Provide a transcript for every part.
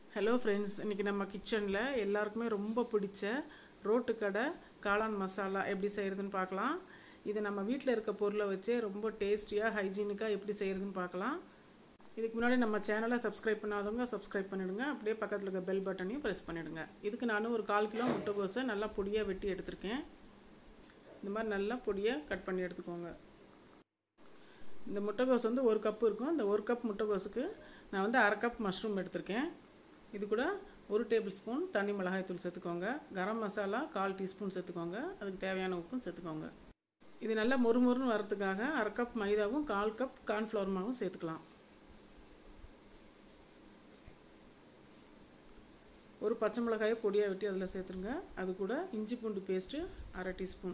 hello friends இன்றைக்கி நம்ம கிச்சனில் எல்லாருக்குமே ரொம்ப பிடிச்ச ரோட்டு கடை காளான் மசாலா எப்படி செய்கிறதுன்னு பார்க்கலாம் இது நம்ம வீட்டில் இருக்க பொருளை வச்சே ரொம்ப டேஸ்டியாக ஹைஜீனிக்காக எப்படி செய்கிறதுன்னு பார்க்கலாம் இதுக்கு முன்னாடி நம்ம சேனலை சப்ஸ்கிரைப் பண்ணாதவங்க சப்ஸ்கிரைப் பண்ணிவிடுங்க அப்படியே பக்கத்தில் இருக்க பெல் பட்டனையும் ப்ரெஸ் பண்ணிவிடுங்க இதுக்கு நான் ஒரு கால் கிலோ முட்டைக்கோஸை நல்லா பொடியாக வெட்டி எடுத்திருக்கேன் இந்த மாதிரி நல்லா பொடியாக கட் பண்ணி எடுத்துக்கோங்க இந்த முட்டைக்கோஸ் வந்து ஒரு கப்பு இருக்கும் இந்த ஒரு கப் முட்டைக்கோஸுக்கு நான் வந்து அரை கப் மஷ்ரூம் எடுத்திருக்கேன் இது கூட ஒரு டேபிள் ஸ்பூன் தனி மிளகாய்த்தூள் சேர்த்துக்கோங்க கரம் மசாலா கால் டீஸ்பூன் சேர்த்துக்கோங்க அதுக்கு தேவையான உப்பும் சேர்த்துக்கோங்க இது நல்லா மொறுமொறுன்னு வரதுக்காக அரை கப் மைதாவும் கால் கப் கார்ன்ஃப்ளவர் மாவும் சேர்த்துக்கலாம் ஒரு பச்சை மிளகாயை பொடியாக வெட்டி அதில் சேர்த்துருங்க அது கூட இஞ்சி பூண்டு பேஸ்ட்டு அரை டீஸ்பூன்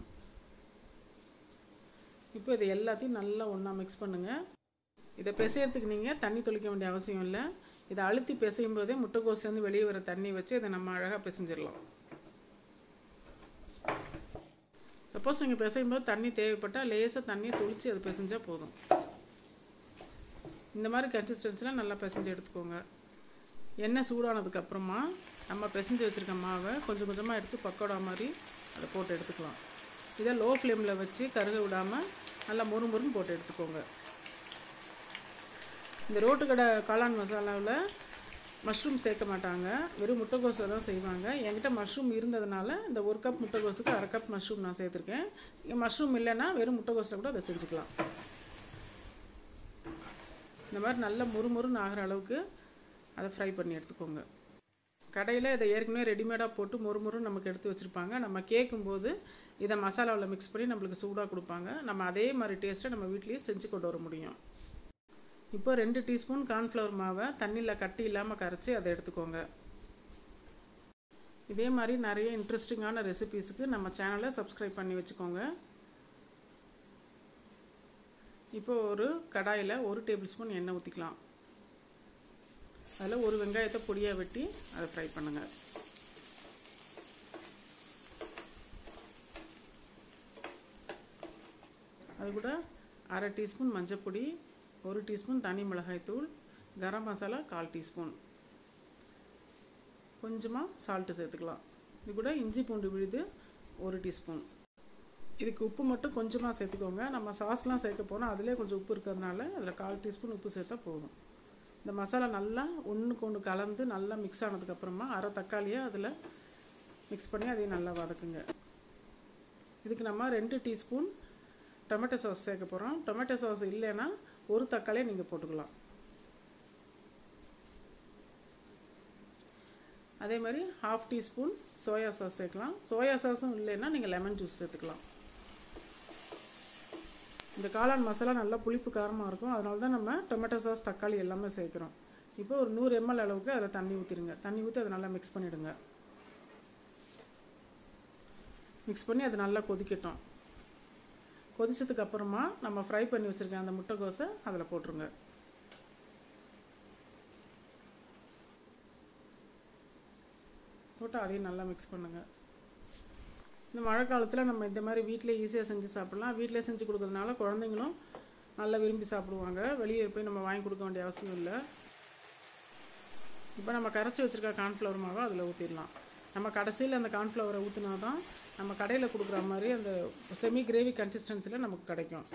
இப்போ இதை எல்லாத்தையும் நல்லா ஒன்றா மிக்ஸ் பண்ணுங்கள் இதை பிசையறதுக்கு நீங்கள் தண்ணி தொளிக்க வேண்டிய அவசியம் இல்லை இதை அழுத்தி பிசையும் போதே முட்டைக்கோஸ்லேருந்து வெளியே வர தண்ணி வச்சு இதை நம்ம அழகாக பிசைஞ்சிடலாம் சப்போஸ் நீங்கள் பிசையும் போது தண்ணி தேவைப்பட்டால் லேசாக தண்ணியை தொளிச்சு அதை பிசைஞ்சால் போதும் இந்த மாதிரி கன்சிஸ்டன்சியில் நல்லா பிசைஞ்சு எடுத்துக்கோங்க எண்ணெய் சூடானதுக்கு அப்புறமா நம்ம பிசைஞ்சு வச்சுருக்க மாவை கொஞ்சம் கொஞ்சமாக எடுத்து பக்கோடா மாதிரி அதை போட்டு எடுத்துக்கலாம் இதை லோ ஃப்ளேமில் வச்சு கருக விடாமல் நல்லா முறு முறுன்னு போட்டு எடுத்துக்கோங்க இந்த ரோட்டு கடை காளான் மசாலாவில் மஷ்ரூம் சேர்க்க மாட்டாங்க வெறும் முட்டைக்கோஸில் தான் செய்வாங்க என்கிட்ட மஷ்ரூம் இருந்ததுனால இந்த ஒரு கப் முட்டைக்கோஸுக்கு அரை கப் மஷ்ரூம் நான் சேர்த்துருக்கேன் இங்கே மஷ்ரூம் இல்லைன்னா வெறும் முட்டைக்கோஸில் கூட அதை செஞ்சுக்கலாம் இந்த மாதிரி நல்ல முறுமுறுன்னு ஆகிற அளவுக்கு அதை ஃப்ரை பண்ணி எடுத்துக்கோங்க கடையில் இதை ஏற்கனவே ரெடிமேடாக போட்டு மொறுமொறுன்னு நமக்கு எடுத்து வச்சுருப்பாங்க நம்ம கேட்கும்போது இதை மசாலாவில் மிக்ஸ் பண்ணி நம்மளுக்கு சூடாக கொடுப்பாங்க நம்ம அதே மாதிரி டேஸ்ட்டை நம்ம வீட்லேயே செஞ்சு கொண்டு வர முடியும் இப்போ ரெண்டு டீஸ்பூன் கார்ன்ஃப்ளவர் மாவை தண்ணியில் கட்டி இல்லாமல் கரைச்சி அதை எடுத்துக்கோங்க இதே மாதிரி நிறைய இன்ட்ரெஸ்டிங்கான ரெசிபீஸுக்கு நம்ம சேனலை சப்ஸ்கிரைப் பண்ணி வச்சுக்கோங்க இப்போ ஒரு கடாயில் ஒரு டேபிள் ஸ்பூன் எண்ணெய் ஊற்றிக்கலாம் அதில் ஒரு வெங்காயத்தை பொடியாக வெட்டி அதை ஃப்ரை பண்ணுங்கள் அது கூட அரை டீஸ்பூன் மஞ்சப்பொடி ஒரு டீஸ்பூன் தனி மிளகாய்த்தூள் கரம் மசாலா கால் டீஸ்பூன் கொஞ்சமாக சால்ட்டு சேர்த்துக்கலாம் இது கூட இஞ்சி பூண்டு விழுது ஒரு டீஸ்பூன் இதுக்கு உப்பு மட்டும் கொஞ்சமாக சேர்த்துக்கோங்க நம்ம சாஸ்லாம் சேர்க்க போனால் அதிலே கொஞ்சம் உப்பு இருக்கிறதுனால அதில் கால் டீஸ்பூன் உப்பு சேர்த்தா போதும் இந்த மசாலா நல்லா ஒன்றுக்கு ஒன்று கலந்து நல்லா மிக்ஸ் ஆனதுக்கப்புறமா அரை தக்காளியை அதில் மிக்ஸ் பண்ணி அதையும் நல்லா வதக்குங்க இதுக்கு நம்ம ரெண்டு டீஸ்பூன் டொமேட்டோ சாஸ் சேர்க்க போகிறோம் டொமேட்டோ சாஸ் இல்லைன்னா ஒரு தக்காளியை நீங்கள் போட்டுக்கலாம் அதே மாதிரி ஹாஃப் டீஸ்பூன் சோயா சாஸ் சேர்க்கலாம் சோயா சாஸும் இல்லைன்னா நீங்கள் லெமன் ஜூஸ் சேர்த்துக்கலாம் இந்த காளான் மசாலா நல்லா புளிப்பு காரமாக இருக்கும் அதனால தான் நம்ம டொமேட்டோ சாஸ் தக்காளி எல்லாமே சேர்க்குறோம் இப்போ ஒரு நூறு எம்எல் அளவுக்கு அதில் தண்ணி ஊற்றிடுங்க தண்ணி ஊற்றி அதை நல்லா மிக்ஸ் பண்ணிவிடுங்க மிக்ஸ் பண்ணி அது நல்லா கொதிக்கட்டும் கொதிச்சதுக்கு அப்புறமா நம்ம ஃப்ரை பண்ணி வச்சுருக்க அந்த முட்டைக்கோஸை அதில் போட்டுருங்க போட்டு அதையும் நல்லா மிக்ஸ் பண்ணுங்கள் இந்த மழை காலத்தில் நம்ம இந்த மாதிரி வீட்டிலே ஈஸியாக செஞ்சு சாப்பிட்லாம் வீட்டிலே செஞ்சு கொடுக்கறதுனால குழந்தைங்களும் நல்லா விரும்பி சாப்பிடுவாங்க வெளியே போய் நம்ம வாங்கி கொடுக்க வேண்டிய அவசியம் இல்லை இப்போ நம்ம கரைச்சி வச்சுருக்க கார்ன்ஃப்ளவர் மாவை அதில் ஊற்றிடலாம் நம்ம கடைசியில் அந்த கார்ன்ஃப்ளவரை ஊற்றினா தான் நம்ம கடையில் கொடுக்குற மாதிரி அந்த செமி கிரேவி கன்சிஸ்டன்சியில் நமக்கு கிடைக்கும்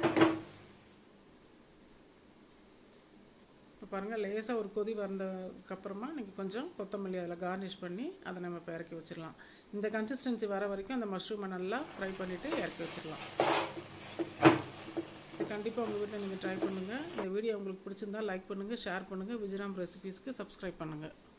இப்போ பாருங்கள் லேசாக ஒரு கொதி வந்ததுக்கப்புறமா நீங்கள் கொஞ்சம் கொத்தமல்லி அதில் கார்னிஷ் பண்ணி அதை நம்ம இப்போ இறக்கி வச்சிடலாம் இந்த கன்சிஸ்டன்சி வர வரைக்கும் அந்த மஷ்ரூமை நல்லா ஃப்ரை பண்ணிவிட்டு இறக்கி வச்சிடலாம் இது கண்டிப்பாக உங்கள் வீட்டில் நீங்கள் ட்ரை பண்ணுங்கள் இந்த வீடியோ உங்களுக்கு பிடிச்சிருந்தா லைக் பண்ணுங்கள் ஷேர் பண்ணுங்கள் விஜயராம் ரெசிபீஸ்க்கு சப்ஸ்கிரைப் பண்ணுங்கள்